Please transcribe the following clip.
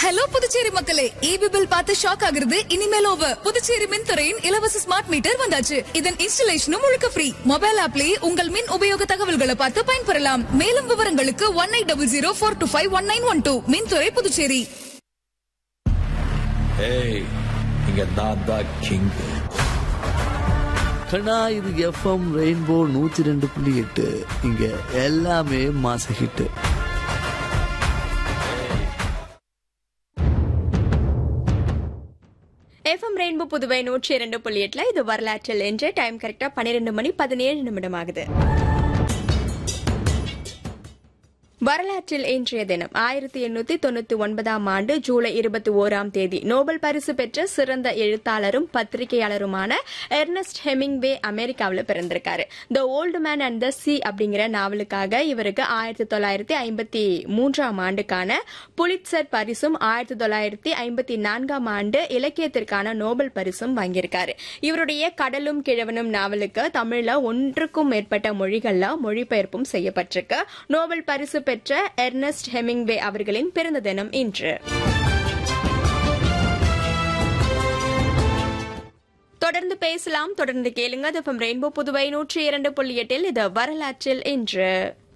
hello Puducherry மக்களே EB bill பார்த்து shock ஆகுறது இனிமேல் ஓவர் புதுச்சேரி மின்துறையின் இலவச ஸ்மார்ட் மீட்டர் வந்தாச்சு இதன் இன்ஸ்டலேஷனும் முழுக்க ஃப்ரீ மொபைல் ஆப்லயே உங்கள் மின் உபயோக தகவல்களை பார்த்து பயன்பெறலாம் மேலும் விவரங்களுக்கு one eight double zero four two five one nine one two மின்துறை புதுச்சேரி ஏய் இங்க நான் தான் கிங் கண்ணா இது எஃப்எம் ரெயின்போ நூத்தி ரெண்டு புள்ளி எட்டு இங்க எல்லாமே மாச ஹிட்டு எஃப்எம் ரெயின்போ புதுவை நூற்றி இரண்டு புள்ளி எட்டுல இது வரலாற்றில் என்று டைம் கரெக்டா பன்னிரெண்டு மணி பதினேழு நிமிடம் ஆகுது வரலாற்றில் இன்றைய தினம் ஆயிரத்தி எண்ணூத்தி தொண்ணூத்தி ஒன்பதாம் ஆண்டு ஜூலை இருபத்தி ஓராம் தேதி நோபல் பரிசு பெற்ற சிறந்த எழுத்தாளரும் பத்திரிகையாளருமான எர்னஸ்ட் ஹெமிங்வே அமெரிக்காவில் பிறந்திருக்காரு the old man and the sea அப்படிங்கிற நாவலுக்காக இவருக்கு ஆயிரத்தி தொள்ளாயிரத்தி ஐம்பத்தி மூன்றாம் ஆண்டுக்கான புலிட்சர் பரிசும் ஆயிரத்தி தொள்ளாயிரத்தி ஐம்பத்தி நான்காம் ஆண்டு இலக்கியத்திற்கான நோபல் பரிசும் வாங்கியிருக்காரு இவருடைய கடலும் கிழவனும் நாவலுக்கு தமிழ்ல ஒன்றுக்கும் மேற்பட்ட மொழிகள்ல மொழிபெயர்ப்பும் செய்யப்பட்டிருக்கு நோபல் பரிசு பெற்ற எர்னஸ்ட் ஹெமிங்வே அவர்களின் பிறந்த தினம் இன்று தொடர்ந்து பேசலாம் தொடர்ந்து கேளுங்க ரெயின்போ புதுவை நூற்றி இரண்டு புள்ளி எட்டில் இது வரலாற்றில் இன்று